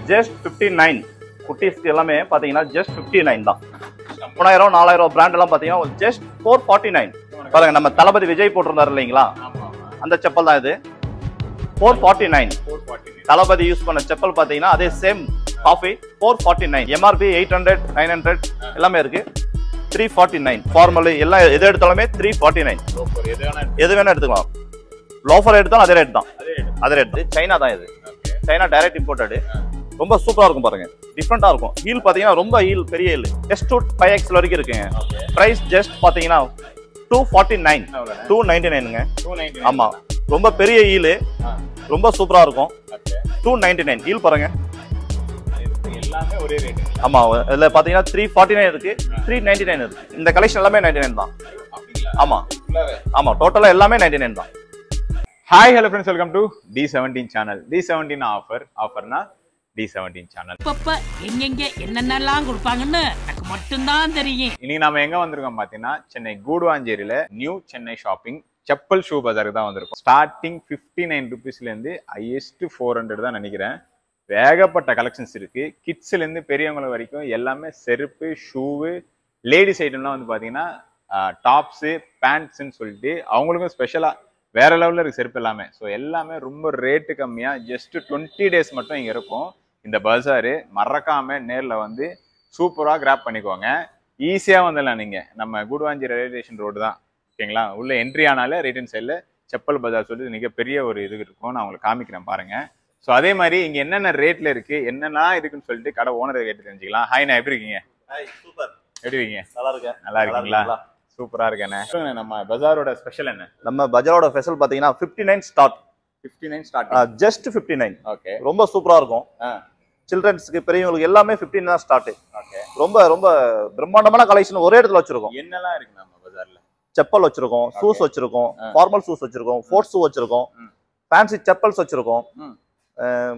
Just fifty nine குட்டீஸ்க்கு எல்லாமே பார்த்தீங்கன்னா just fifty nine தான் மூணாயிரம் நாலாயிரம் பிராண்ட் எல்லாம் பார்த்தீங்கன்னா ஜஸ்ட் ஃபோர் ஃபார்ட்டி நைன் பாருங்க நம்ம தளபதி விஜய் போட்டிருந்தாரு இல்லைங்களா ஆமா ஆமா அந்த செப்பல் தான் இது four forty nine four forty nine Thalapathy use பண்ண செப்பல் பார்த்தீங்கன்னா அதே same copy four forty nine MRP eight hundred nine hundred எல்லாமே இருக்கு த்ரீ ஃபார்ட்டி நைன் ஃபார்மல் எல்லாம் எது எடுத்தாலுமே த்ரீ ஃபார்ட்டி நைன் சூப்பர் எது வேணா எது வேணா எடுத்துக்கலாம் லோஃபர் எடுத்தாலும் அதே ரேட் தான் அதே எடு. அதே ரேட் சைனா தான் இது ஓகே சைனா டைரக்ட் இம்போர்ட்டடு ரொம்ப சூப்பரா இருக்கும் பாருங்க டிஃப்ரெண்டா இருக்கும் ஹீல் பாத்தீங்கன்னா ரொம்ப ஹீல் பெரிய heel just two five X வரைக்கும் இருக்குங்க ஓகே பிரைஸ் ஜஸ்ட் பாத்தீங்கன்னா டூ ஃபார்ட்டி நைன் எவ்வளோண்ணே டூ நைன்டி நைனுங்க டூ நைன்டி ஆமா ரொம்ப பெரிய ஹீலு ஆ ரொம்ப சூப்பரா இருக்கும் okay two ninety nine heel பாருங்க இது எல்லாமே ஒரே ரேட்டு ஆமா இதுல பாத்தீங்கன்னா த்ரீ ஃபார்ட்டி நைன் இருக்கு த்ரீ நைன்டி நைன் இருக்கு இந்த கலெக்ஷன் எல்லாமே நைன்டி நைன் தான் அப்படிங்களா ஆமா ஃபுல்லாவே ஆமா டோட்டலா எல்லாமே நைன்டி நைன் தான் hi hello friends welcome to T seventeen channel T seventeen offer ஆஃபர்னா டி செவன்டீன் சேனல் அப்பப்ப எங்கெங்க என்னென்னலாம் கொடுப்பாங்கன்னு எனக்கு மட்டும்தான் தெரியும் இன்னைக்கு நாம எங்க வந்திருக்கோம் பாத்தீங்கன்னா சென்னை கூடுவாஞ்சேரியில new Chennai shopping chappal shoe பஜாருக்கு தான் வந்திருக்கோம் ஸ்டார்டிங் ஃபிஃப்டி நைன் ருபீஸ்ல இருந்து ஹையஸ்ட் ஃபோர் ஹண்ட்ரட் தான் நினைக்கிறேன் ஏகப்பட்ட கலெக்ஷன்ஸ் இருக்கு கிட்ஸ்ல இருந்து பெரியவங்க வரைக்கும் எல்லாமே செருப்பு ஷூவு லேடிஸ் ஐட்டம்லாம் வந்து பாத்தீங்கன்னா டாப்ஸு பேண்ட்ஸ்ன்னு சொல்லிட்டு அவங்களுக்கும் ஸ்பெஷலா வேற லெவல்ல இருக்கு செருப்பு எல்லாமே ஸோ எல்லாமே ரொம்ப ரேட்டு கம்மியா ஜஸ்ட் டுவெண்ட்டி டேஸ் மட்டும் இங்க இருக்கும் இந்த பஜாரு மறக்காம நேர்ல வந்து சூப்பரா கிராப் பண்ணிக்கோங்க ஈஸியா வந்துடலாம் நீங்க நம்ம கூடுவாஞ்சி ரயில்வே ஸ்டேஷன் ரோடு தான் ஓகேங்களா உள்ள என்ட்ரி ஆனாலே ரைட் சைடில் செப்பல் பஜார் சொல்லிட்டு மிகப்பெரிய ஒரு இது இருக்கும் நான் உங்களுக்கு காமிக்கிறேன் பாருங்க ஸோ அதே மாதிரி இங்க என்னென்ன ரேட்ல இருக்கு என்னென்ன இருக்குன்னு சொல்லிட்டு கடை ஓனரை கேட்டு தெரிஞ்சுக்கலாம் ஹாய் நான் எப்படி இருக்கீங்க சூப்பர் எப்படி இருக்கீங்க நல்லா இருக்கேன் நல்லா இருக்கீங்களா சூப்பரா இருக்கேண்ணே சொல்லுங்க நம்ம பஜாரோட ஸ்பெஷல் என்ன நம்ம பஜாரோட ஸ்பெஷல் பாத்தீங்கன்னா fifty nine start fifty nine start just fifty nine okay ரொம்ப சூப்பரா இருக்கும் ஆ சில்ட்ரன்ஸ்க்கு பெரியவங்களுக்கு எல்லாமே 15 தான் ஸ்டார்ட் ஓகே ரொம்ப ரொம்ப பிரம்மாண்டமான கலெக்ஷன் ஒரே இடத்துல வச்சிருக்கோம் என்னெல்லாம் இருக்கு நம்ம பஜார்ல செப்பல் வச்சிருக்கோம் ஷூஸ் வச்சிருக்கோம் ஆ. ஃபார்மல் ஷூஸ் வச்சிருக்கோம் ஸ்போர்ட்ஸ் ஷூ வச்சிருக்கோம் ம். ஃபேன்சி செப்பல்ஸ் வச்சிருக்கோம் ம். அஹ்,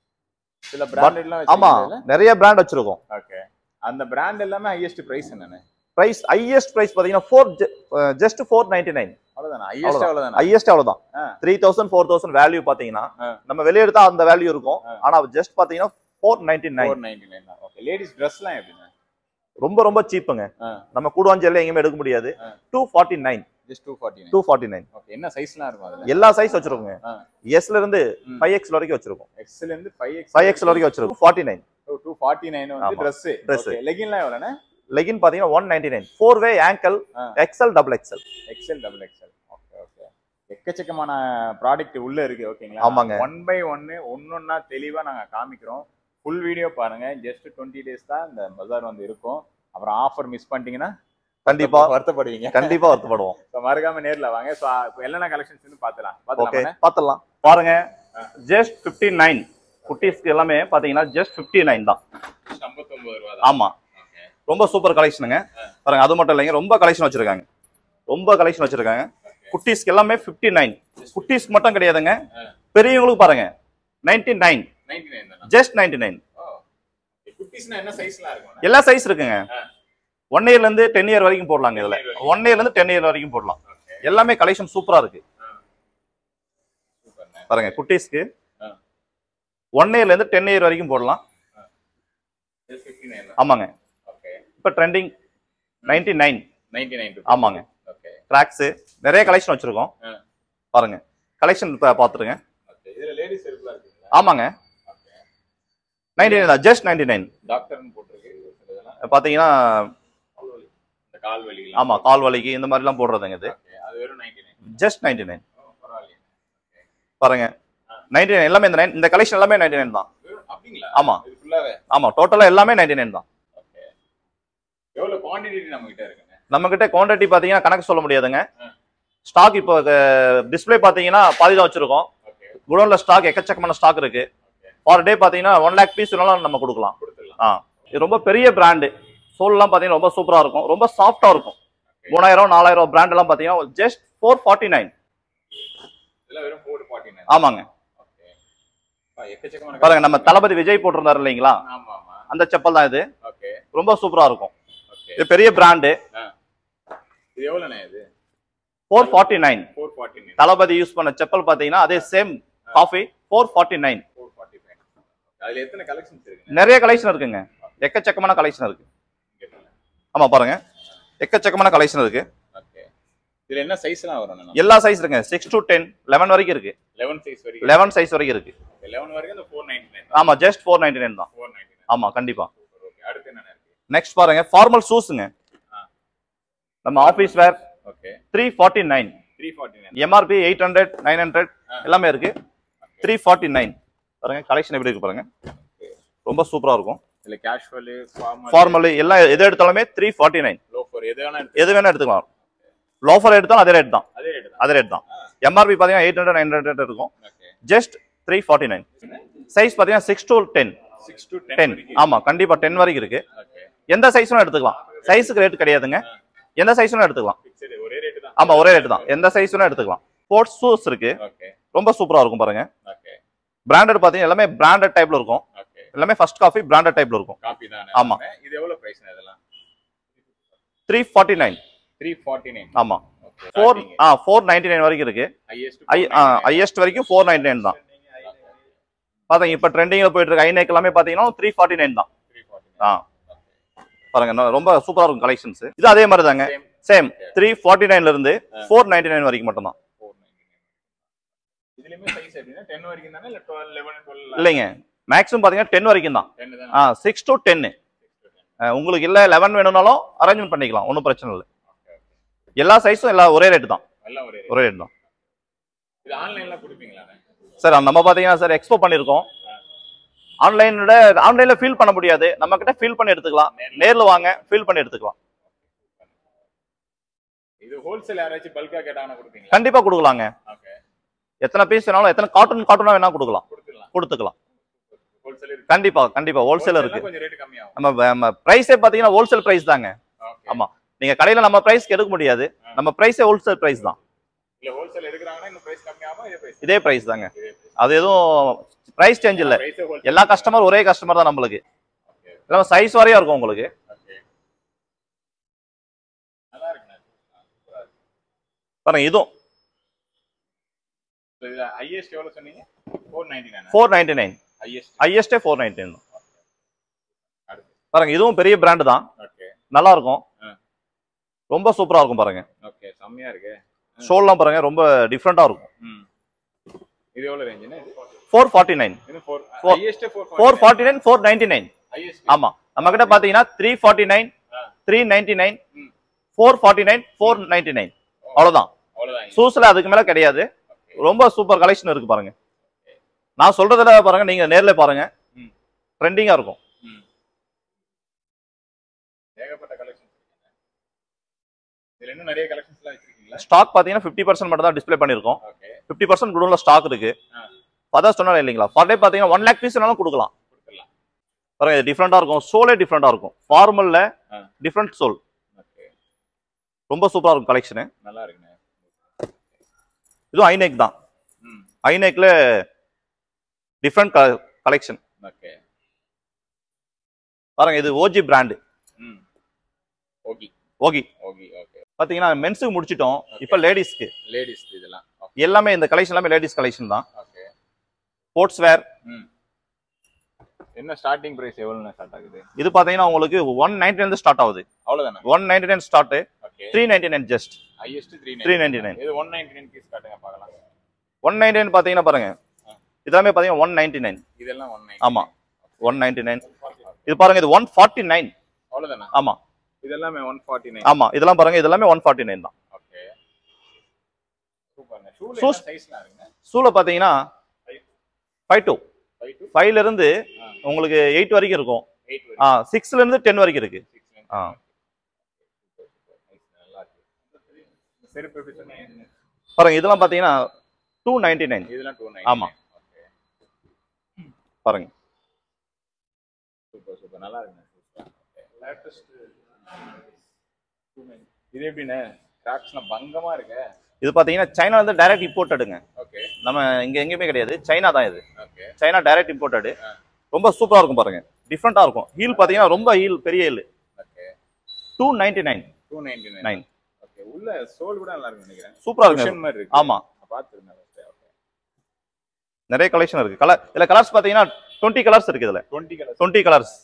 சில பிராண்டட்லாம் ஆமா நிறைய பிராண்ட் வச்சிருக்கோம் ஓகே அந்த பிராண்ட் எல்லாமே ஹையஸ்ட் பிரைஸ் என்னண்ணே பிரைஸ் ஹையஸ்ட் பிரைஸ் பாத்தீங்கன்னா four just four ninety nine அவ்வளவுதானா ஹையஸ்ட் அவ்வளவுதானா ஹையஸ்ட் அவ்வளவுதான் ஆ. Three thousand four thousand value பாத்தீங்கன்னா ஆ. நம்ம வெளியே எடுத்தா அந்த வேல்யூ இருக்கும் ஆ. ஆனா ஜஸ்ட் பாத்தீங்கன்னா four ninety nine four ninety nine okay ladies ட்ரெஸ்லாம் எப்படிண்ணே ரொம்ப ரொம்ப சீப்புங்க ஆ. நம்ம கூடுவாஞ்சேரியில எங்கேயுமே எடுக்க முடியாது ஆ. Two forty nine just two forty nine two forty nine okay என்ன சைஸ்லாம் இருக்கும் அதுல எல்லா சைஸ் வச்சிருக்கோங்க ஆ. எஸ்ல இருந்து ம். ஃபைவ் எக்ஸ் வரைக்கும் வச்சிருக்கோம் எக்ஸ்ல இருந்து ஃபைவ் எக்ஸ் ஃபைவ் எக்ஸ் வரைக்கும் வச்சிருக்கோம் forty nine two forty nine வந்து ஆமா. Dress Dress. ட்ரெஸ் லெகின்லாம் எவ்வளோண்ணே லெகின் பாத்தீங்கன்னா one ninety nine four way ankle ஆ. XL double XL XL double XL okay okay எக்கச்சக்கமான ப்ராடக்ட் உள்ள இருக்கு ஓகேங்களா ஆமாங்க. ஒன் பை ஒன்னு ஒன்னொன்னா தெளிவா நாங்க காமிக்கிறோம் ஃபுல் வீடியோ பாருங்க ஜஸ்ட் டுவெண்ட்டி டேஸ் தான் இந்த பஜார் வந்து இருக்கும் அப்புறம் ஆஃபர் மிஸ் பண்ணிட்டீங்கன்னா கண்டிப்பா வருத்தப்படுவீங்க கண்டிப்பா வருத்தப்படுவோம் ஸோ மறக்காம நேர்ல வாங்க ஸோ என்னென்ன கலெக்ஷன்ஸ் பார்த்துலாம் ஓகே பார்த்துலாம் பாத்துடலாம் பாருங்க ஜஸ்ட் ஃபிஃப்டி நைன் குட்டீஸ்க்கு எல்லாமே பாத்தீங்கன்னா ஜஸ்ட் ஃபிஃப்டி நைன் தான் ஐம்பத்தொம்பது ரூபா ஆமா ஓகே ரொம்ப சூப்பர் கலெக்ஷனுங்க பாருங்க அது மட்டும் இல்லைங்க ரொம்ப கலெக்ஷன் வச்சிருக்காங்க ரொம்ப கலெக்ஷன் வச்சிருக்காங்க குட்டீஸ்க்கு எல்லாமே ஃபிஃப்டி நைன் குட்டீஸ்க்கு மட்டும் கிடையாதுங்க பெரியவங்களுக்கு பாருங்க நைன்டி நைன் நைன்டி நைன் தானே ஜஸ்ட் நைன்டி நைன் ஓ குட்டீஸ்னா என்ன சைஸ்லாம் இருக்கும் எல்லா சைஸ் இருக்குங்க ஆ. ஒன் இயர்ல இருந்து டென் இயர் வரைக்கும் போடலாங்க இதுல ஒன் இயர்ல இருந்து டென் இயர் வரைக்கும் போடலாம் ஓகே எல்லாமே கலெக்ஷன் சூப்பரா இருக்கு சூப்பர்ண்ணே பாருங்க குட்டீஸ்க்கு ஆ. ஒன் இயர்ல இருந்து டென் இயர் வரைக்கும் போடலாம் ஃபிஃப்டி நைன் ஆமாங்க ஓகே இப்ப trending ninety nine ninety nine ஆமாங்க ஓகே ட்ராக்ஸ் நிறைய கலெக்ஷன் வச்சிருக்கோம் ஆ. பாருங்க கலெக்ஷன் பாத்துருங்க ஓகே இதுல லேடிஸ் செருப்புலாம் இருக்குங்களா ஆமாங்க ஓகே நைன்டி நைன் தான் ஜஸ்ட் நைன்டி நைன் டாக்டர்னு போட்டிருக்கு ஒரு சிலதெல்லாம் பாத்தீங்கன்னா இந்த கால் வலிக்கலாம் ஆமா கால் வலிக்கு இந்த மாதிரிலாம் போடுறதுங்க இது ஓகே அது வெறும் ninety nine just ninety nine பரவாயில்லையே பாருங்க நைன்டி நைன் எல்லாமே இந்த nine- இந்த கலெக்ஷன் எல்லாமே நைன்டி நைன் தான் வெறும் அப்படிங்களா ஆமா இது ஃபுல்லாவே ஆமா டோட்டலா எல்லாமே நைன்டி நைன் தான் ஓகே எவ்வளவு குவாண்டிட்டி நம்ம கிட்ட இருக்குங்க நம்ம கிட்ட குவான்டிட்டி பாத்தீங்கன்னா கணக்கு சொல்ல முடியாதுங்க ஆ. ஸ்டாக் இப்போ டிஸ்ப்ளே பாத்தீங்கன்னா பாதி தான் வச்சிருக்கோம் ஓகே குடோன்ல ஸ்டாக் எக்கச்சக்கமான ஸ்டாக் இருக்கு ஃபார் டே பாத்தீங்கன்னா ஒன் லேக் பீஸ் வேணாலும் நம்ம கொடுக்கலாம் கொடுத்துடலாம் ஆ இது ரொம்ப பெரிய பிராண்டு சோல்லாம் பாத்தீங்கன்னா ரொம்ப சூப்பரா இருக்கும் ரொம்ப சாஃப்டா இருக்கும் மூணாயிரம் நாலாயிரம் பிராண்ட் எல்லாம் பாத்தீங்கன்னா ஜஸ்ட் ஃபோர் ஃபார்ட்டி நைன் இதெல்லாம் வெறும் ஃபோர் ஃபார்ட்டி நைன் ஆமாங்க ஓகே எக்கச்சக்கமான பாருங்க நம்ம தளபதி விஜய் போட்டிருந்தாரு இல்லைங்களா ஆமா ஆமா அந்த செப்பல் தான் இது ஓகே ரொம்ப சூப்பரா இருக்கும் ஓகே இது பெரிய பிராண்டு இது எவ்வளோண்ணே இது four forty nine four forty nine Thalapathy use பண்ண செப்பல் பாத்தீங்கன்னா அதே same copy four forty nine four forty five அதுல எத்தனை கலெக்ஷன்ஸ் இருக்கு நிறைய கலெக்ஷன் இருக்குங்க எக்கச்சக்கமான கலெக்ஷன் இருக்கு ஆமா பாருங்க எக்கச்சக்கமான கலெக்ஷன் இருக்கு ஓகே இதுல என்ன சைஸ்லாம் வரும் எல்லா சைஸ் இருக்குங்க சிக்ஸ் டு டென் லெவன் வரைக்கும் இருக்கு லெவன் சைஸ் வரைக்கும் லெவன் சைஸ் வரைக்கும் இருக்கு லெவன் வரைக்கும் இந்த ஃபோர் நைன்டி நைன் ஆமா ஜஸ்ட் ஃபோர் நைன்டி நைன் தான் ஃபோர் நைன்டி நைன் ஆமா கண்டிப்பா ஓகே அடுத்து என்ன இருக்கு நெக்ஸ்ட் பாருங்க ஃபார்மல் ஷூஸுங்க ஆ. நம்ம office wear okay three forty nine three forty nine MRP eight hundred nine hundred எல்லாமே இருக்கு த்ரீ ஃபார்ட்டி நைன் பாருங்க கலெக்ஷன் எப்படி இருக்கு பாருங்க ரொம்ப சூப்பரா இருக்கும் இதுல கேஷுவல் ஃபார்மல் ஃபார்மல் எல்லாம் எது எடுத்தாலுமே த்ரீ ஃபார்ட்டி நைன் லோஃபர் எது வேணா எடுத்து எது வேணா எடுத்துக்கலாம் லோஃபர் எடுத்தாலும் அதே ரேட் தான் அதே ரேட் தான் அதே ரேட் தான் எம்ஆர்பி பார்த்தீங்கன்னா எயிட் ஹண்ட்ரட் நைன் ஹண்ட்ரட் இருக்கும் okay just three forty nine size பார்த்தீங்கன்னா six to ten six to ten ten ஆமா கண்டிப்பா டென் வரைக்கும் இருக்கு ஓகே எந்த சைஸும் எடுத்துக்கலாம் சைஸுக்கு ரேட் கிடையாதுங்க எந்த சைஸும் எடுத்துக்கலாம் சரி ஒரே ரேட் தான் ஆமா ஒரே ரேட் தான் எந்த சைஸும் எடுத்துக்கலாம் ஸ்போர்ட்ஸ் ஷூஸ் இருக்கு ஓகே ரொம்ப சூப்பரா இருக்கும் பாருங்க ஓகே பிராண்டட் பாத்தீங்கன்னா எல்லாமே பிராண்டட் டைப்ல இருக்கும் ஓகே எல்லாமே ஃபர்ஸ்ட் காஃபி பிராண்டட் டைப்ல இருக்கும் காப்பி தானே ஆமா. இது எவ்வளவு பிரைஸ் இதெல்லாம் three forty nine three forty nine ஆமா ஃபோர் ஆ ஃபோர் நைன்டி நைன் வரைக்கும் இருக்கு ஹையஸ்ட் ஐ ஹையஸ்ட் வரைக்கும் ஃபோர் நைன்டி நைன் தான் பாத்தீங்க இப்போ ட்ரெண்டிங்ல போயிட்டு இருக்க ஐநேக் எல்லாமே பாத்தீங்கன்னா த்ரீ ஃபார்ட்டி நைன் தான் த்ரீ ஃபார்ட்டி ஆ பாருங்க இன்னும் ரொம்ப சூப்பரா இருக்கும் கலெக்ஷன்ஸ் இது அதே மாதிரி தாங்க Same. சேம் த்ரீ ஃபார்ட்டி நைன்ல இருந்து ஃபோர் நைன்டி நைன் வரைக்கும் மட்டும் தான் ஃபோர் நைன்டி நைன் இதுலயுமே சைஸ் எப்படின்னா டென் வரைக்கும் தானே இல்ல டுவெல் லெவன் டுவெல் இல்லைங்க மேக்ஸிமம் பாத்தீங்கன்னா டென் வரைக்கும் தான் டென் தானே ஆ சிக்ஸ் டு டென்னு உங்களுக்கு இல்ல லெவன் வேணும்னாலும் அரேஞ்ச்மெண்ட் பண்ணிக்கலாம் ஒன்றும் பிரச்சனை இல்லை எல்லா சைஸும் எல்லா ஒரே ரேட் தான் எல்லாம் ஒரே rate. ஒரே ரேட் தான் இது ஆன்லைன்ல கொடுப்பீங்களா சார் நம்ம பாத்தீங்கன்னா சார் எக்ஸ்போ பண்ணியிருக்கோம் ஆன்லைனோட ஆன்லைன்ல ஃபீல் பண்ண முடியாது நம்ம கிட்ட ஃபீல் பண்ணி எடுத்துக்கலாம் நேர்ல வாங்க ஃபீல் பண்ணி எடுத்துக்கலாம் இது ஹோல்சேல் யாராச்சும் பல்கா கேட்டாங்கன்னா கொடுப்பீங்களா கண்டிப்பா கொடுக்கலாங்க ஓகே எத்தனை பீஸ் வேணாலும் எத்தனை கார்ட்டூன் கார்ட்டூனா வேணா கொடுக்கலாம் கொடுத்துடலாம் கொடுத்துக்கலாம் ஹோல்சேல் இருக்கு கண்டிப்பா கண்டிப்பா ஹோல்சேல் இருக்கு கொஞ்சம் ரேட் கம்மியாகும் நம்ம நம்ம பிரைஸே பாத்தீங்கன்னா ஹோல்சேல் பிரைஸ் தாங்க ஓகே ஆமா நீங்க கடையில நம்ம பிரைஸ்க்கு எடுக்க முடியாது நம்ம பிரைஸே ஹோல்சேல் பிரைஸ் தான் இல்ல ஹோல்சேல் எடுக்கறாங்கன்னா இன்னும் பிரைஸ் கம்மியாகும் இதே பிரைஸ் இதே பிரைஸ் தாங்க அது எதுவும் பிரைஸ் சேஞ்ச் இல்ல பிரைஸ் ஹோல்சேல் எல்லா கஸ்டமர் ஒரே கஸ்டமர் தான் நம்மளுக்கு எல்லாம் சைஸ் வரையா இருக்கும் உங்களுக்கு ஓகே நல்லா இருக்குண்ணே பாருங்க இதுவும் So, இதுல ஹையஸ்ட் எவ்வளவு சொன்னீங்க four ninety nine four ninety nine highest ஹையஸ்டே ஃபோர் நைன்டி நைன் தான் அடுத்து பாருங்க இதுவும் பெரிய பிராண்ட் தான் ஓகே நல்லா இருக்கும் ஆ. ரொம்ப சூப்பரா இருக்கும் பாருங்க ஓகே செம்மையா இருக்கு ஷோல்லாம் பாருங்க ரொம்ப டிஃப்ரெண்டா இருக்கும் ம் இது எவ்வளவு ரேஞ்சுண்ணே இது ஃபோர் ஃபார்ட்டி நைன் இது four Four- highest four four forty nine four ninety nine highest ஆமா நம்ம கிட்ட பாத்தீங்கன்னா த்ரீ ஃபார்ட்டி நைன் ஆ. த்ரீ நைன்டி நைன் ம். Four forty nine four ninety nine அவ்வளவுதான் அவ்வளவுதான் ஷூஸ்ல அதுக்கு மேல கிடையாது ரொம்ப சூப்பர் கலெக்ஷன் இருக்கு பாருங்க நான் சொல்றதுல பாருங்க நீங்க நேர்ல பாருங்க ம். ட்ரெண்டிங்கா இருக்கும் ம் ஏகப்பட்ட கலெக்ஷன்ஸ் இருக்குங்க இதுல இன்னும் நிறைய கலெக்ஷன்ஸ் எல்லாம் வச்சிருக்கீங்களா ஸ்டாக் பாத்தீங்கன்னா ஃபிஃப்டி பர்சன்ட் மட்டும் தான் டிஸ்ப்ளே பண்ணிருக்கோம் ஓகே ஃபிஃப்டி பர்சன்ட் குடோன்ல ஸ்டாக் இருக்கு ஆ. அதான் சொன்னா இல்லைங்களா ஃபார் டே பாத்தீங்கன்னா ஒன் லேக் பீஸ்னாலும் கொடுக்கலாம் கொடுத்துடலாம் பாருங்க இது டிஃப்ரெண்டா இருக்கும் சோலே டிஃப்ரெண்டா இருக்கும் ஃபார்மல்ல ஆ. டிஃப்ரெண்ட் சோல் ஓகே ரொம்ப சூப்பரா இருக்கும் கலெக்ஷன் நல்லா இருக்குண்ணே இதுவும் ஐநேக் தான் ம் ஐநேக்ல டிஃப்ரெண்ட் கலெக்ஷன் ஓகே பாருங்க இது ஓஜி பிராண்டு ம் ஓகி ஓகி ஓகி ஓகே பாத்தீங்கன்னா மென்ஸுக்கு முடிச்சிட்டோம் இப்போ லேடிஸ்க்கு லேடிஸ் இதெல்லாம் ஓகே எல்லாமே இந்த கலெக்ஷன் எல்லாமே லேடிஸ் கலெக்ஷன் தான் ஓகே ஸ்போர்ட்ஸ் வேர் ம் என்ன ஸ்டார்டிங் பிரைஸ் எவ்வளவு ஸ்டார்ட் ஆகுது இது பாத்தீங்கன்னா உங்களுக்கு ஒன் நைன்டி இருந்து ஸ்டார்ட் ஆகுது அவ்வளவுதானே one ninety nine start okay three ninety nine just highest three 399. இது ஒன் நைன்டி நைன் பீஸ் காட்டுங்க பார்க்கலாம் ஒன் நைன்டி நைன் பாத்தீங்கன்னா பாருங்க இதெல்லாமே பாத்தீங்கன்னா ஒன் நைன்டி நைன் இதெல்லாம் ஒன் நைன் ஆமா ஒன் நைன்டி நைன் இது பாருங்க இது ஒன் ஃபார்ட்டி நைன் அவ்வளவுதானே ஆமா இதெல்லாமே ஒன் ஃபார்ட்டி நைன் ஆமா இதெல்லாம் பாருங்க இதெல்லாமே ஒன் ஃபார்ட்டி நைன் தான் ஓகே சூப்பர்ங்க ஷூல Shoes- என்ன சைஸ்லாம் இருக்குங்க சூல பாத்தீங்கன்னா ஃபைவ் டூ ஃபைவ் டு ஃபைவ்ல இருந்து உங்களுக்கு எயிட் வரைக்கும் இருக்கும் எயிட் ஆ சிக்ஸ்ல இருந்து டென் வரைக்கும் இருக்கு சிக்ஸ் ஆ. நல்லா இருக்கு செருப்பு எப்படி சொன்னீங்க பாருங்க இதெல்லாம் பாத்தீங்கன்னா டூ நைன்டி நைன் இதெல்லாம் டூ நைன் ஆமா. ஓகே பாருங்க சூப்பர் சூப்பர் நல்லா இருக்குங்க லேட்டஸ்ட் இது எப்படிண்ணே கிராக்ஸ்லாம் பங்கமா இருக்கு இது பாத்தீங்கன்னா சைனா வந்து டைரக்ட் இம்போர்ட்டடுங்க ஓகே நம்ம இங்க எங்கேயுமே கிடையாது சைனா தான் இது ஓகே சைனா டைரக்ட் இம்போர்ட்டடு ஆ. ரொம்ப சூப்பரா இருக்கும் பாருங்க டிஃப்ரெண்டா இருக்கும் ஹீல் பாத்தீங்கன்னா ரொம்ப ஹீல் பெரிய heel okay two ninety nine two ninety Nine. Nine okay உள்ள சோல் கூட நல்லா இருக்கும் நினைக்கிறேன் சூப்பரா இருக்கு Cushion மாதிரி இருக்கு ஆமா பார்த்துருந்தேன் ஓகே நிறைய கலெக்ஷன் இருக்கு கலர் இதுல கலர்ஸ் பாத்தீங்கன்னா டுவெண்ட்டி கலர்ஸ் இருக்கு இதுல twenty colours twenty colours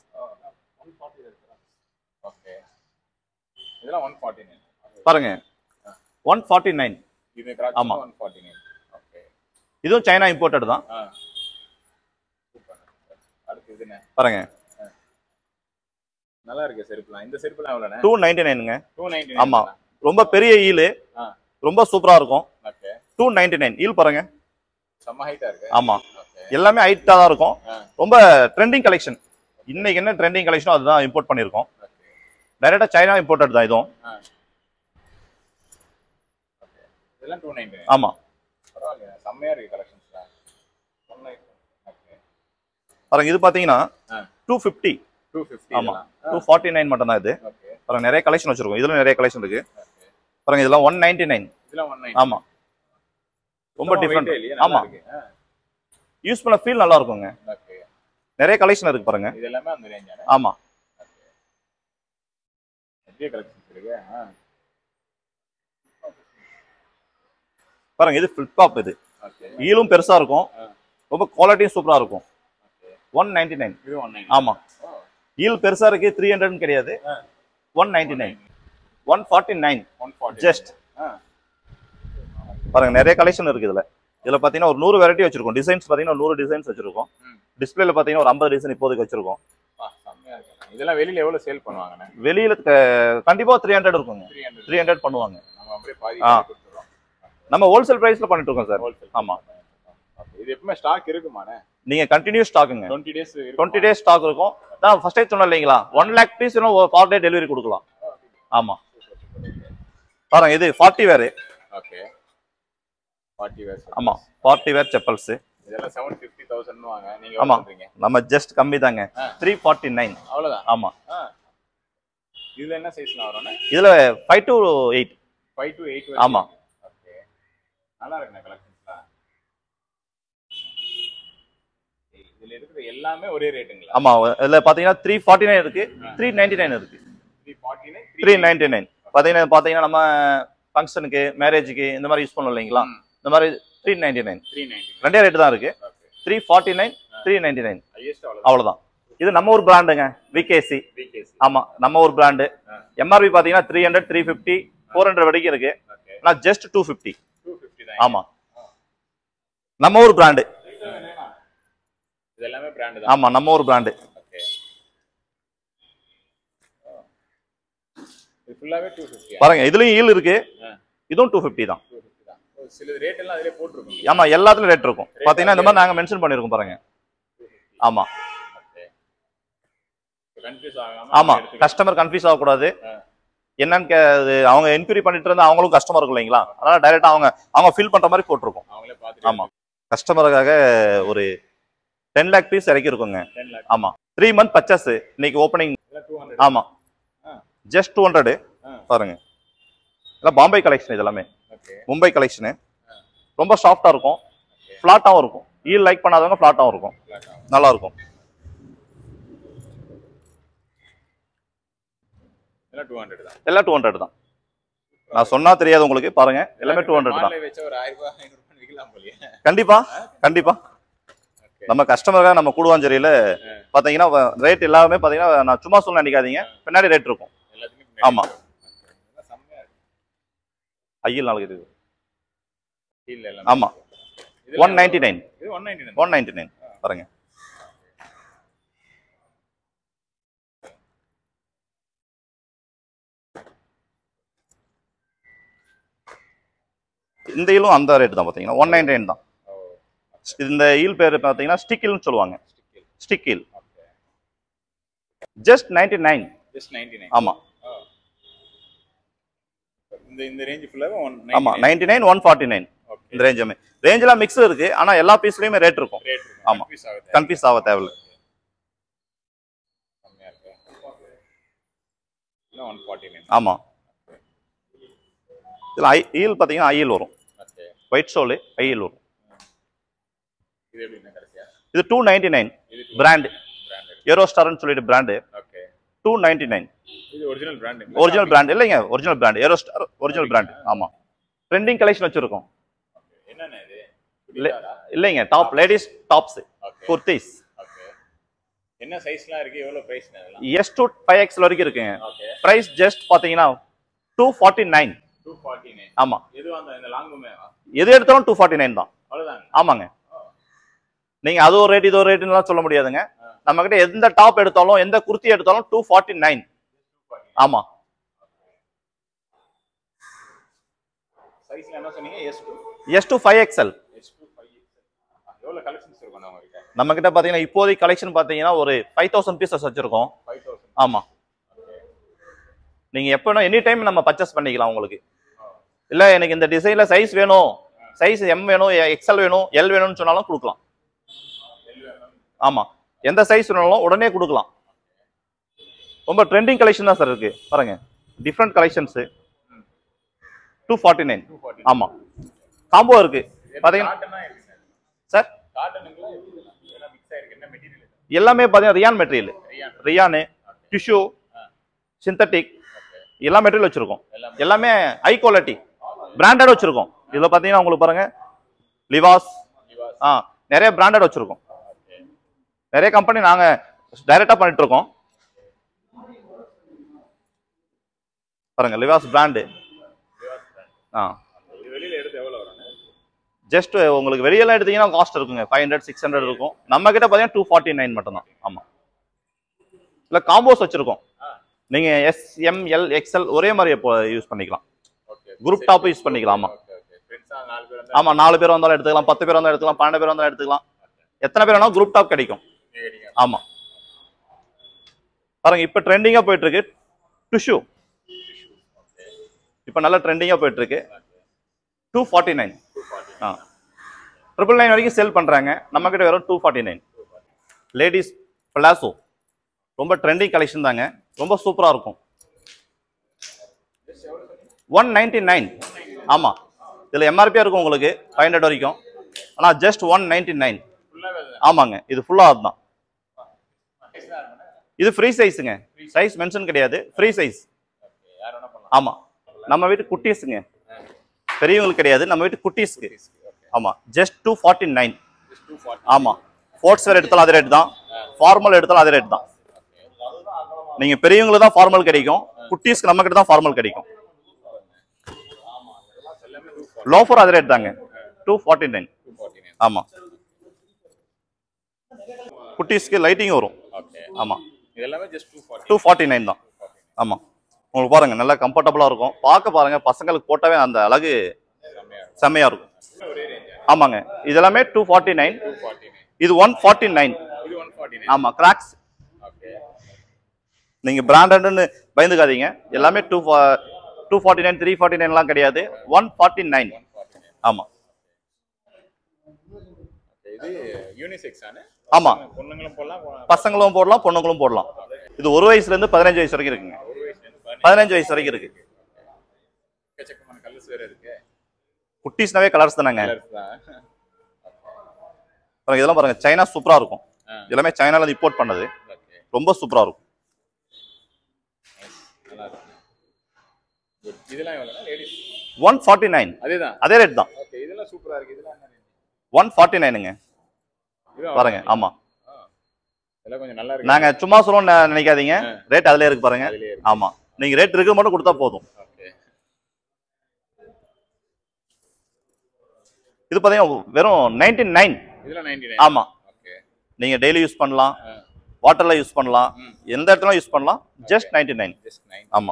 okay இதெல்லாம் ஒன் ஃபார்ட்டி நைன் பாருங்க ஒன் ஃபார்ட்டி நைன் இது கிராக் ஆமா. ஒன் ஃபார்ட்டி நைன் ஓகே இதுவும் சைனா இம்போர்ட்டட் தான் ஆ சூப்பர் அடுத்து இது என்ன பாருங்க நல்லா இருக்கு செருப்புலாம் இந்த செருப்புலாம் எவ்வளோண்ணே டூ நைன்டி நைனுங்க டூ நைன்டி ஆமா ரொம்ப பெரிய ஈலு ஆ. ரொம்ப சூப்பரா இருக்கும் okay two ninety nine heel பாருங்க செம்ம ஹைட்டா இருக்கு ஆமா ஓகே எல்லாமே ஹைட்டா தான் இருக்கும் ஆ. ரொம்ப ட்ரெண்டிங் கலெக்ஷன் இன்னைக்கு என்ன ட்ரெண்டிங் கலெக்ஷனோ அதுதான் இம்போர்ட் பண்ணியிருக்கோம் ஓகே டைரக்டா சைனா இம்போர்ட்டட் தான் இதுவும் ஆ ஓகே இதெல்லாம் டூ நைன்டி ஆமா பரவாயில்லையா செம்மையா இருக்கு கலெக்ஷன்ஸ்லாம் ஒன் ஓகே பாருங்க இது பாத்தீங்கன்னா ஆ. டூ ஃபிஃப்டி டூ ஃபிஃப்டி ஆமா டூ ஃபார்ட்டி நைன் மட்டும் தான் இது ஓகே பாருங்க நிறைய கலெக்ஷன் வச்சிருக்கோம் இதுல நிறைய கலெக்ஷன் இருக்கு ஓகே பாருங்க இதெல்லாம் ஒன் நைன்டி நைன் இதெல்லாம் ஒன் நைன் ஆமா ரொம்ப டிஃப்ரெண்ட் ஆமா ஆமா யூஸ் பண்ண ஃபீல் நல்லா இருக்குங்க ஓகே நிறைய கலெக்ஷன் இருக்கு பாருங்க இது எல்லாமே அந்த ரேஞ்சானே ஆமா நிறைய கலெக்ஷன்ஸ் இருக்கு ஆ பாருங்க இது ஃபிளிப்காப் இது ஓகே ஈலும் பெருசா இருக்கும் ஆ. ரொம்ப குவாலிட்டியும் சூப்பரா இருக்கும் ஓகே ஒன் நைன்டி நைன் இது ஒன் நைன் ஆமா ஈல் பெருசா இருக்கு த்ரீ ஹண்ட்ரட் கிடையாது one ninety nine one forty nine one forty just ஆ பாருங்க நிறைய கலெக்ஷன் இருக்கு இதுல இதுல பாத்தீங்கன்னா ஒரு நூறு வெரைட்டி வச்சிருக்கோம் டிசைன்ஸ் பாத்தீங்கன்னா ஒரு நூறு டிசைன்ஸ் வச்சிருக்கோம் ம். டிஸ்பிளேல பாத்தீங்கன்னா ஒரு ஐம்பது டிசைன் இப்போதைக்கு வச்சிருக்கோம் ஆ, செம்மையா இருக்கு இதெல்லாம் வெளியில எவ்வளவு சேல் பண்ணுவாங்கண்ணே வெளியில க- கண்டிப்பா த்ரீ ஹண்ட்ரட் இருக்குங்க த்ரீ ஹண்ட்ரட் த்ரீ ஹண்ட்ரட் பண்ணுவாங்க நம்ம அப்படியே பாதி ஆ. பாதி கொடுத்துறோம் நம்ம ஹோல்சேல் பிரைஸ்ல பண்ணிட்டு இருக்கோம் சார் ஹோல்சேல் ஆமா. ஓகே இது எப்பவுமே ஸ்டாக் இருக்குமாண்ணே நீங்க கண்டினியூ ஸ்டாக்குங்க twenty days twenty days stock இருக்கும் நான் ஃபர்ஸ்டே சொன்னேன் இல்லைங்களா ஒன் லேக் பீஸ் இன்னும் ஃபார் டே டெலிவரி கொடுக்கலாம் ஆமா பாருங்க இது party wear okay party wears ஆமா ஃபார்ட்டி வேர் செப்பல்ஸ் இதெல்லாம் செவன் ஃபிஃப்டி தௌசண்ட் வாங்க நீங்க ஆமா. எவ்வளவு பண்றீங்க நம்ம ஜஸ்ட் கம்மி தாங்க ஆ. த்ரீ ஃபார்ட்டி நைன் அவ்வளவுதான் ஆமா ஆ இதுல என்ன சைஸ்ல வரும்ண்ணே இதுல five to eight five to eight ஆமா. ஓகே நல்லா இருக்குண்ணே கலெக்ஷன்ஸ்லாம் இதுல இருக்கிற எல்லாமே ஒரே ரேட்டுங்களா ஆமா இதுல பாத்தீங்கன்னா த்ரீ ஃபார்ட்டி நைன் இருக்கு த்ரீ நைன்டி நைன் இருக்கு three forty nine three ninety nine பாத்தீங்கன்னா பாத்தீங்கன்னா நம்ம ஃபங்க்ஷனுக்கு மேரேஜுக்கு இந்த மாதிரி யூஸ் பண்ணோம் இல்லைங்களா ம். இந்த மாதிரி three ninety nine three ninety ரெண்டே ரேட்டு தான் இருக்கு okay three forty nine three ninety nine highest அவ்வளோ அவ்வளவுதான் இது நம்ம ஊர் பிராண்டுங்க விகேசி பிகேசி ஆமா நம்ம ஊர் பிராண்டு ஆ. எம்ஆர்பி பாத்தீங்கன்னா three hundred three fifty four hundred வரைக்கும் இருக்கு ஓகே நான் just two fifty two fifty தான் ஆமா நம்ம ஊர் பிராண்டு இது எல்லாமே பிராண்டு தான் ஆமா நம்ம ஊர் பிராண்டு ஓகே இது ஃபுல்லாவே டூ ஃபிஃப்டியா பாருங்க இதுலயும் ஈல் இருக்கு ஆ. இதுவும் டூ ஃபிஃப்டி தான் டூ ஃபிஃப்டி தான் ஓ, சில ரேட் எல்லாம் அதிலே போட்டிருக்கும் ஆமா எல்லாத்துலயும் ரேட் இருக்கும் பாத்தீங்கன்னா இந்த மாதிரி நாங்க மென்ஷன் பண்ணிருக்கோம் பாருங்க ஆமா ஓகே கன்ஃபியூஸ் ஆகாம ஆமா எடுத்துக்கலாம். கஸ்டமர் கன்ஃபியூஸ் ஆகக்கூடாது ஆ. என்னன்னு கே- அது அவங்க என்கொயரி பண்ணிட்டு இருந்தா அவங்களும் கஸ்டமர் இருக்கும் இல்லைங்களா அதனால டைரக்டா அவங்க அவங்க ஃபீல் பண்ற மாதிரி போட்டிருக்கோம் அவங்களே பார்த்துட்டு ஆமா கஸ்டமருக்காக ஒரு டென் லேக் பீஸ் இறக்கி இருக்குங்க டென் லேக் ஆமா த்ரீ மந்த் பர்ச்சேஸ் இன்னைக்கு ஓப்பனிங் டூ ஹண்ட்ரட் ஆமா ஆ. ஜஸ்ட் டூ ஹண்ட்ரட் ஆ. பாருங்க இதெல்லாம் பாம்பே கலெக்ஷன் இதெல்லாமே ஓகே மும்பை கலெக்ஷனு ரொம்ப சாஃப்டா இருக்கும் ஃபிளாட்டாவும் இருக்கும் ஈல் லைக் பண்ணாதவங்க ஃபிளாட்டாவும் இருக்கும் நல்லா இருக்கும் இதெல்லாம் டூ ஹண்ட்ரட் தான் எல்லாம் டூ ஹண்ட்ரட் தான் நான் சொன்னா தெரியாது உங்களுக்கு பாருங்க எல்லாமே டூ ஹண்ட்ரட் தான் மால்ல வச்சா ஒரு ஆயிரம் ரூபாய் ஐநூறு ரூபாய் விற்கலாம் போலியே கண்டிப்பா கண்டிப்பா ஓகே நம்ம கஸ்டமருக்காக நம்ம கூடுவாஞ்சேரியில பாத்தீங்கன்னா ரேட் எல்லாமே பாத்தீங்கன்னா நான் சும்மா சொல்ல நினைக்காதீங்க பின்னாடி ரேட் இருக்கும் எல்லாத்துக்குமே ஆமா. இதெல்லாம் செம்மையா இருக்கு ஐயில் நாளைக்கு இது இல்ல இல்ல ஆமா ஒன் நைன்டி நைன் இது one ninety one ninety nine பாருங்க இந்த ஈலும் அந்த ரேட் தான் பாத்தீங்கன்னா ஒன் நைன்டி நைன் தான் இந்த ஈல் பேர் பாத்தீங்கன்னா ஸ்டிக் ஈல்னு சொல்லுவாங்க stick heel just ninety nine just ninety nine ஆமா இந்த இந்த ரேஞ்ச் ஃபுல்லாவே ஒன் ஆமா ninety nine one forty nine okay இந்த ரேஞ்சுமே ரேஞ்செல்லாம் மிக்ஸ் இருக்கு ஆனா எல்லா பீஸ்லயுமே ரேட் இருக்கும் ரேட் ஆமா. கன்ஃபியூஸ் ஆகுது கன்ஃபியூஸ் ஆக தேவையில்ல கம்மியா இருக்கு இல்லை ஒன் ஃபார்ட்டி நைன் ஆமா இதுல ஐ ஈல் பாத்தீங்கன்னா ஐயில் வரும் ஓகே ஒயிட் சோலு ஐயில் வரும் இது எப்படின்னா கடைசியா இது டூ நைன்டி நைன் இது பிராண்ட் பிராண்டட் ஏரோ ஸ்டார்னு சொல்லிட்டு brand okay two ninety nine இது ஒரிஜினல் பிராண்ட் ஒரிஜினல் பிராண்ட் இல்லைங்க original brand Aero Star original brand ஆமா ட்ரெண்டிங் கலெக்ஷன் வச்சிருக்கோம் என்னென்ன இது இல்ல- இல்லைங்க top ladies tops okay kurtis okay என்ன சைஸ்லாம் இருக்கு எவ்வளவு பிரைஸ் அதெல்லாம் எஸ் டு ஃபைவ் எக்ஸ் வரைக்கும் இருக்குங்க ஓகே பிரைஸ் ஜஸ்ட் பாத்தீங்கன்னா two forty nine two forty nine ஆமா இது அந்த இந்த லாங்குமே எது எடுத்தாலும் டூ ஃபார்ட்டி நைன் தான் அவ்வளவுதாங்க ஆமாங்க நீங்க அது ஒரு ரேட் இது ஒரு ரேட்லாம் சொல்ல முடியாதுங்க நம்ம கிட்ட எந்த டாப் எடுத்தாலும் எந்த குர்த்தி எடுத்தாலும் டூ ஃபார்ட்டி நைன் ஆமா சைஸ்ல என்ன சொன்னீங்க S to S to five XL S to five எவ்வளவு கலெக்ஷன்ஸ் இருக்கும் நம்ம கிட்ட நம்ம கிட்ட பாத்தீங்கன்னா இப்போதைக்கு கலெக்ஷன் பாத்தீங்கன்னா ஒரு ஃபைவ் தௌசண்ட் பீசஸ் வச்சிருக்கோம் ஃபைவ் தௌசண்ட் ஆமா நீங்க எப்ப வேணும் எனி டைம் நம்ம பர்ச்சேஸ் பண்ணிக்கலாம் உங்களுக்கு இல்ல எனக்கு இந்த டிசைன்ல சைஸ் வேணும் சைஸ் எம் வேணும் எக்ஸ்எல் வேணும் எல் வேணும்னு சொன்னாலும் கொடுக்கலாம் ஆமா எந்த சைஸ் வேணாலும் உடனே கொடுக்கலாம் ரொம்ப ட்ரெண்டிங் கலெக்ஷன் தான் சார் இருக்கு பாருங்க different collections two forty nine two forty ஆமா காம்போ இருக்கு பாத்தீங்கன்னா காட்டனா எப்படிங்க சார் காட்டனுக்குலாம் எப்படி இதெல்லாம் மிக்ஸ் ஆயிருக்கு என்ன மெட்டீரியல் எல்லாமே பாத்தீங்கன்னா rayon material rayon rayon tissue synthetic எல்லா மெட்டீரியல் வச்சிருக்கோம் எல்லாமே. எல்லாமே ஹை குவாலிட்டி பிராண்டட் வச்சிருக்கோம் இதுல பாத்தீங்கன்னா உங்களுக்கு பாருங்க லிவாஸ் லிவாஸ் ஆ நிறைய பிராண்டட் வச்சிருக்கோம் ஓகே நிறைய கம்பெனி நாங்க டைரக்டா பண்ணிட்டு இருக்கோம் பாருங்க லிவாஸ் பிராண்டு லிவாஸ் brand. ஆ இது வெளியில எடுத்து எவ்வளவு வரும் ஜஸ்ட் உங்களுக்கு வெளியெல்லாம் எடுத்தீங்கன்னா காஸ்ட் இருக்குங்க ஃபைவ் ஹண்ட்ரட் சிக்ஸ் ஹண்ட்ரட் இருக்கும் நம்ம கிட்ட பாத்தீங்கன்னா டூ ஃபார்ட்டி நைன் மட்டும் தான் ஆமா இல்ல காம்போஸ் வச்சிருக்கோம் ஆ. நீங்க எஸ் எம் எல் எக்ஸ்எல் ஒரே மாதிரி யூஸ் பண்ணிக்கலாம் ஓகே குரூப் டாப் யூஸ் பண்ணிக்கலாம் ஆமா ஓகே ஓகே ஃப்ரெண்ட்ஸா நாலு பேர் வந்தா ஆமா நாலு பேர் வந்தாலும் எடுத்துக்கலாம் பத்து பேர் வந்தாலும் எடுத்துக்கலாம் பன்னெண்டு பேர் வந்தாலும் எடுத்துக்கலாம் எத்தனை பேர் வேணாலும் குரூப் டாப் கிடைக்கும் நீங்க கேட்டீங்க ஆமா பாருங்க இப்ப ட்ரெண்டிங்கா போயிட்டு இருக்கு டிஷ்யூ ஓகே இப்ப நல்ல ட்ரெண்டிங்கா போயிட்டு இருக்கு two forty nine two forty ஆ ட்ரிபிள் நைன் வரைக்கும் சேல் பண்றாங்க நம்ம கிட்ட வெறும் two forty nine ladies palazzo ரொம்ப ட்ரெண்டிங் கலெக்ஷன் தாங்க ரொம்ப சூப்பரா இருக்கும் ஒன் நைன்டி நைன் ஆமா இதுல எம்ஆர்பியா இருக்கும் உங்களுக்கு ஃபைவ் ஹண்ட்ரட் வரைக்கும் ஆனா ஜஸ்ட் ஒன் நைன்டி நைன் ஃபுல்லாவே அதுதான் ஆமாங்க இது ஃபுல்லா அதுதான் சைஸ் தான் இருக்குண்ணே இது ஃப்ரீ சைஸுங்க சைஸ் மென்ஷன் கிடையாது ஃப்ரீ சைஸ் ஓகே யார் வேணா பண்ணலாம் ஆமா நம்ம வீட்டு குட்டீஸுங்க பெரியவங்களுக்கு கிடையாது நம்ம வீட்டு குட்டீஸ்க்கு ஓகே ஆமா just two forty nine just two forty ஆமா ஸ்போர்ட்ஸ் வேர் எடுத்தாலும் அதே ரேட் தான் ஃபார்மல் எடுத்தாலும் அதே ரேட் தான் நீங்க பெரியவங்களுக்கு தான் ஃபார்மல் கிடைக்கும் குட்டீஸ்க்கு நம்ம கிட்ட தான் ஃபார்மல் கிடைக்கும் எல்லாமே டூ ஃபார்ட்டி லோஃபர் அதே ரேட் தாங்க two forty nine two forty nine ஆமா குட்டீஸ்க்கு லைட்டிங் வரும் ஓகே ஆமா இது எல்லாமே just two forty two forty nine தான் ஆமா உங்களுக்கு பாருங்க நல்லா கம்ஃபர்டபுளா இருக்கும் பார்க்க பாருங்க பசங்களுக்கு போட்டாவே அந்த அழகு செம்மையா இருக்கும் செம்மையா இருக்கும் ஒரே ரேஞ்சா ஆமாங்க இது எல்லாமே two forty nine two forty nine இது ஒன் ஃபார்ட்டி நைன் இது ஒன் ஃபார்ட்டி நைன் ஆமா கிராக்ஸ் ஓகே நீங்க பிராண்டட்னு பயந்துக்காதீங்க எல்லாமே two two forty nine three forty நைன்லாம் கிடையாது one forty nine one forty nine ஆமா ஓகே இது யூனிசெக்ஸ் ஆனு ஆமா பொண்ணுங்களும் போடலாம் பொ- பசங்களும் போடலாம் பொண்ணுங்களும் போடலாம் இது ஒரு வயசுல இருந்து பதினஞ்சு வயசு வரைக்கும் இருக்குங்க ஒரு வயசுலேருந்து பதினஞ்சு பதினஞ்சு வயசு வரைக்கும் இருக்கு எக்கச்சக்கமான கலர்ஸ் வேற இருக்கு குட்டீஸ்னாவே கலர்ஸ் தானேங்க கலர்ஸ் தான் பாருங்க இதெல்லாம் பாருங்க சைனா சூப்பரா இருக்கும் ஆ. எல்லாமே சைனால இருந்து இம்போர்ட் பண்ணது ஓகே ரொம்ப சூப்பரா இருக்கும் நல்லா இருக்கு Good. இதெல்லாம் எவ்வளோ லேடிஸ் ஒன் ஃபார்ட்டி நைன் அதேதான் அதே ரேட் தான் ஓகே இதெல்லாம் சூப்பரா இருக்கு இதெல்லாம் என்ன range? ஒன் ஃபார்ட்டி நைனுங்க இதுவும் பாருங்க ஆமா ஆ. இதெல்லாம் கொஞ்சம் நல்லா இருக்கு நாங்க சும்மா சொல்லணும்னு நெ- நினைக்காதீங்க ரேட் அதுலயே இருக்கு பாருங்க அதுலயே இருக்கு ஆமா நீங்க ரேட் இருக்கு மட்டும் கொடுத்தா போதும் ஓகே இது பாத்தீங்கன்னா வெறும் நைன்டி நைன் இதெல்லாம் நைன்டி நைன் ஆமா ஓகே நீங்க டெய்லி யூஸ் பண்ணலாம் ஆ. வாட்டர்ல யூஸ் பண்ணலாம் ம். எந்த இடத்துல யூஸ் பண்ணலாம் just ninety nine just nine ஆமா.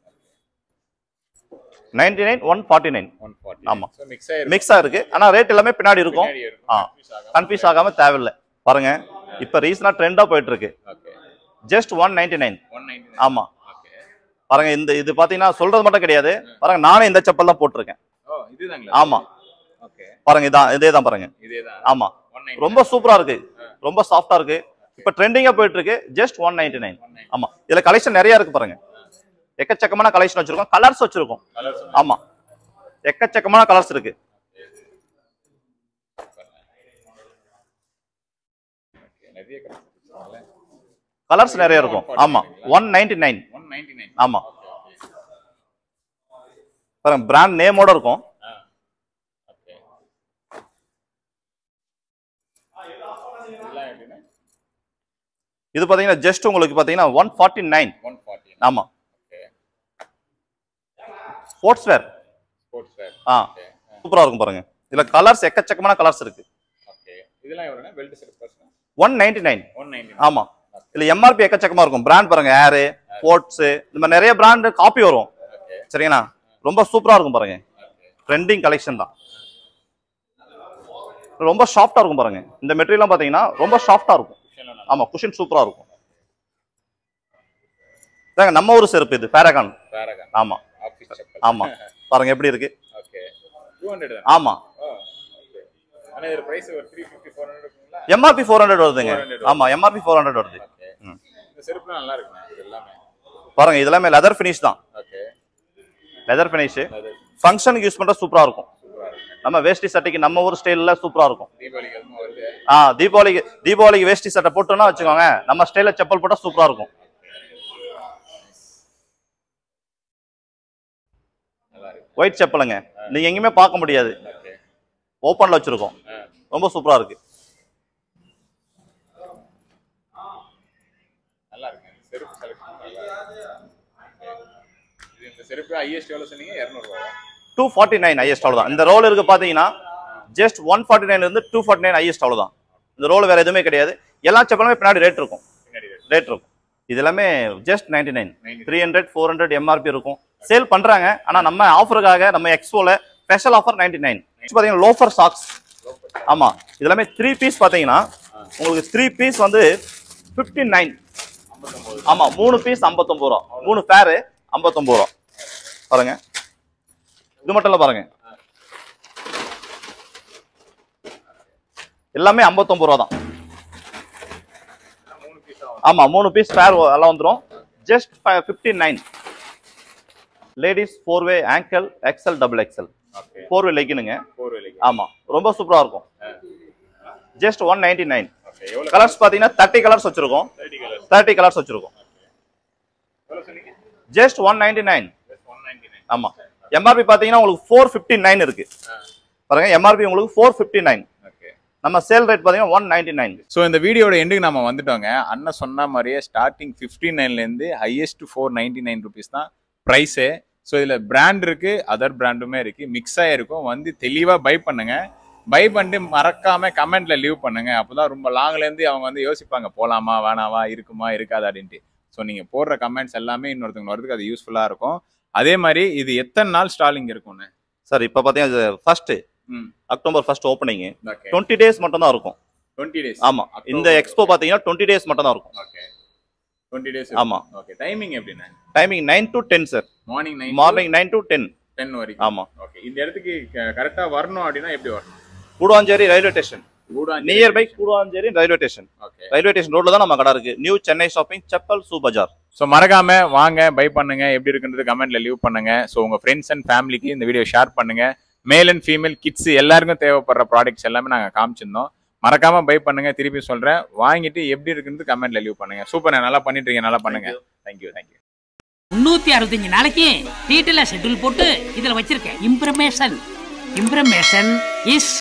Ninety nine one forty nine one forty ஆமா. ஸோ மிக்ஸ் ஆயிருக்கு மிக்ஸா இருக்கு ஆனா ரேட் எல்லாமே பின்னாடி இருக்கும் பின்னாடி இருக்கும் ஆ. confuse ஆகாம. கன்ஃபியூஸ் ஆகாம தேவையில்லை பாருங்க இப்ப ரீசனா ட்ரெண்டா போயிட்டு இருக்கு okay just one ninety nine one ninety ஆமா ஓகே பாருங்க இந்த இது பாத்தீங்கன்னா சொல்றது மட்டும் கிடையாது பாருங்க நானே இந்த செப்பல் தான் போட்டிருக்கேன் ஓ இதுதாங்களா ஆமா ஓகே பாருங்க இதான் இதே தான் பாருங்க இதேதான் ஆமா ஒன் நைன்டி ரொம்ப சூப்பரா இருக்கு ரொம்ப சாஃப்டா இருக்கு இப்ப ட்ரெண்டிங்கா போயிட்டு இருக்கு just one ninety nine one nine ஆமா இதுல கலெக்ஷன் நிறைய இருக்கு பாருங்க எக்கச்சக்கமான கலெக்ஷன் வச்சிருக்கோம் கலர்ஸ் வச்சிருக்கோம் கலர்ஸ் ஆமா எக்கச்சக்கமான கலர்ஸ் இருக்கு நிறைய கலர்ஸ் கலர்ஸ் நிறைய இருக்கும் ஆமா one ninety nine one ninety nine ஆமா பாருங்க பிராண்ட் நேமோட இருக்கும் ஆ ஓகே இது பாத்தீங்கன்னா ஜஸ்ட் உங்களுக்கு பாத்தீங்கன்னா one forty nine one forty ஆமா okay sports wear sports wear ஆ ஓகே சூப்பரா இருக்கும் பாருங்க இதுல கலர்ஸ் எக்கச்சக்கமான கலர்ஸ் இருக்கு ஓகே இதெல்லாம் எவ்வளோண்ணா belt set person one ninety nine one ninety ஆமா இதுல எம்ஆர்பி எக்கச்சக்கமா இருக்கும் பிராண்ட் பாருங்க ஏரு ஸ்போர்ட்ஸ் இந்த மாதிரி நிறைய பிராண்ட் காப்பி வரும் ஓகே சரிங்களா ரொம்ப சூப்பரா இருக்கும் பாருங்க ஓகே ட்ரெண்டிங் கலெக்ஷன் தான் ரொம்ப சாஃப்டா இருக்கும் பாருங்க இந்த மெட்டீரியல்லாம் பாத்தீங்கன்னா ரொம்ப சாஃப்டா இருக்கும் குஷன்லாம் ஆமா குஷன் சூப்பரா இருக்கும் இதாங்க நம்ம ஊர் செருப்பு இது பேரகான் பேரகான் ஆமா ஆஃபீஸ் செப்பல் ஆமா பாருங்க எப்படி இருக்கு ஓகே டூ ஹண்ட்ரட் தான் ஆமா ஓ ஓகே ஆனால் இது ப்ரைஸ் ஒரு த்ரீ ஃபிஃப்டி ஃபோர் ஹண்ட்ரட் இருக்குங்களா எம்ஆர்பி ஃபோர் ஹண்ட்ரட் வருதுங்க 400 ஆமா எம்ஆர்பி ஃபோர் ஹண்ட்ரட் வருது ஓகே ம். இந்த செருப்புலாம் நல்லா இருக்குண்ணா இது எல்லாமே பாருங்க இது எல்லாமே லெதர் ஃபினிஷ் தான் ஓகே லெதர் ஃபினிஷ் அது ஃபங்க்ஷனுக்கு யூஸ் பண்ற சூப்பரா இருக்கும் சூப்பராக இருக்கு நம்ம வேஷ்டி சட்டைக்கு நம்ம ஊர் ஸ்டைல்ல சூப்பரா இருக்கும் தீபாவளிக்கு அதுவும் வருது ஆ தீபாவளிக்கு தீபாவளிக்கு வேஷ்டி சட்டை போட்டோம்னா வச்சுக்கோங்க நம்ம ஸ்டைல்ல செப்பல் போட்டா சூப்பரா இருக்கும் நல்லா இருக்கு ஒயிட் செப்பலுங்க நீங்க எங்கேயுமே பார்க்க முடியாது ஓகே ஓப்பன்ல வச்சிருக்கோம் ஆ ரொம்ப சூப்பரா இருக்கு நல்லா இருக்கு செருப்பு செலக்ஷன் இது இந்த செருப்பு ஹையஸ்ட் எவ்வளோ சொன்னீங்க இரநூறுவா டூ ஃபார்ட்டி நைன் ஹையஸ்ட் அவ்வளோதான் இந்த ரோல் இருக்கு பாத்தீங்கன்னா ஜஸ்ட் ஒன் ஃபார்ட்டி நைன் இருந்து டூ ஃபார்ட்டி நைன் ஹையஸ்ட் அவ்வளோதான் இந்த ரோல் வேற எதுவுமே கிடையாது எல்லா செப்பலுமே பின்னாடி ரேட் இருக்கும் பின்னாடி rate. ரேட் இருக்கும் இது எல்லாமே just ninety nine 99. Three hundred four hundred MRP இருக்கும் சேல் பண்றாங்க ஆனா நம்ம ஆஃபருக்காக நம்ம எக்ஸ்போல ஸ்பெஷல் ஆஃபர் நைன்டி நைன் பாத்தீங்கன்னா லோஃபர் சாக்ஸ் ஆமா இது எல்லாமே த்ரீ பீஸ் பாத்தீங்கன்னா உங்களுக்கு த்ரீ பீஸ் வந்து ஃபிஃப்டி நைன் ஆமா மூணு பீஸ் ஐம்பத்தொம்பது ரூபா மூணு பேரு ஐம்பத்தொம்பது ரூபா பாருங்க இது மட்டும் இல்ல பாருங்க எல்லாமே ஐம்பத்தொம்பது ரூபா தான் மூணு பீஸ் ஆகும் ஆமா மூணு பீஸ் பேர் எல்லாம் வந்துரும் just fifty nine ladies four way ankle XL double XL okay four way லெக்கினுங்க ஃபோர் வேலைக்கு ஆமா ரொம்ப சூப்பரா இருக்கும் just one ninety nine okay எவ்வளோ கலர்ஸ் பாத்தீங்கன்னா தேர்ட்டி கலர்ஸ் வச்சிருக்கோம் தேர்ட்டி கலர்ஸ் தேர்ட்டி கலர்ஸ் வச்சிருக்கோம் எவ்வளோ சொன்னீங்க just one ninety nine one ninety nine ஆமா எம்ஆர்பி பாத்தீங்கன்னா உங்களுக்கு ஃபோர் ஃபிஃப்டி நைன் இருக்கு பாருங்க எம்ஆர்பி உங்களுக்கு ஃபோர் ஃபிஃப்டி நைன் ஓகே நம்ம சேல் ரேட் பாத்தீங்கன்னா ஒன் நைன்டி நைன் ஸோ இந்த வீடியோட எண்டுக்கு நம்ம வந்துட்டோங்க அண்ணன் சொன்ன மாதிரியே ஸ்டார்டிங் ஃபிஃப்டி நைன்லேருந்து highest four ninety nine rupees தான் ப்ரைஸே ஸோ இதில் பிராண்ட் இருக்கு அதர் பிராண்டுமே இருக்கு மிக்ஸ் ஆகிருக்கும் வந்து தெளிவாக பை பண்ணுங்க பை பண்ணிட்டு மறக்காம கமெண்ட்ல லீவ் பண்ணுங்க அப்போதான் ரொம்ப லாங்லேருந்து அவங்க வந்து யோசிப்பாங்க போலாமா வேணாவா இருக்குமா இருக்காதா அப்படின்ட்டு ஸோ நீங்கள் போடுற கமெண்ட்ஸ் எல்லாமே இன்னொருத்தவங்க வரதுக்கு அது யூஸ்ஃபுல்லாக இருக்கும் அதே மாதிரி இது எத்தனை நாள் ஸ்டாலிங் இருக்கும்னு சார் இப்போ பாத்தீங்கன்னா ஃபர்ஸ்ட் ம் October first opening okay twenty days மட்டும் தான் இருக்கும் டுவெண்ட்டி டேஸ் ஆமா இந்த எக்ஸ்போ பாத்தீங்கன்னா டுவெண்ட்டி டேஸ் மட்டும் தான் இருக்கும் ஓகே டுவெண்ட்டி டேஸ் ஆமா. ஓகே டைமிங் எப்படிண்ணே timing nine to ten sir morning nine morning nine to ten ten வரைக்கும் ஆமா ஓகே இந்த இடத்துக்கு கரெக்டா வரணும் அப்படின்னா எப்படி வரணும் Kooduvanchery railway station Kooduvanchery near by Kooduvanchery railway station okay railway station ரோட்ல தான் நம்ம கடை இருக்கு நியூ சென்னை ஷாப்பிங் செப்பல் சூ பஜார் ஸோ மறக்காம வாங்க பை பண்ணுங்க எப்படி இருக்குன்றது கமெண்ட்ல லீவ் பண்ணுங்க ஸோ உங்க ஃப்ரெண்ட்ஸ் அண்ட் ஃபேமிலிக்கு இந்த வீடியோ ஷேர் பண்ணுங்க மேல் அண்ட் ஃபீமேல் கிட்ஸ் எல்லாருக்கும் தேவைப்படுற ப்ராடக்ட்ஸ் எல்லாமே நாங்க காமிச்சிருந்தோம் மறக்காம பை பண்ணுங்க திருப்பி சொல்றேன் வாங்கிட்டு எப்படி இருக்குன்றது கமெண்ட்ல லீவ் பண்ணுங்க சூப்பர் நல்லா பண்ணிட்டு இருக்கீங்க நல்லா பண்ணுங்க தேங்க்யூ தேங்க்யூ முன்னூத்தி அறுபத்தஞ்சு நாளைக்கு டீட்டெயிலா ஷெட்யூல் போட்டு இதுல வச்சிருக்கேன் இம்ப்ரமேஷன் இம்ப்ரமேஷன் இஸ்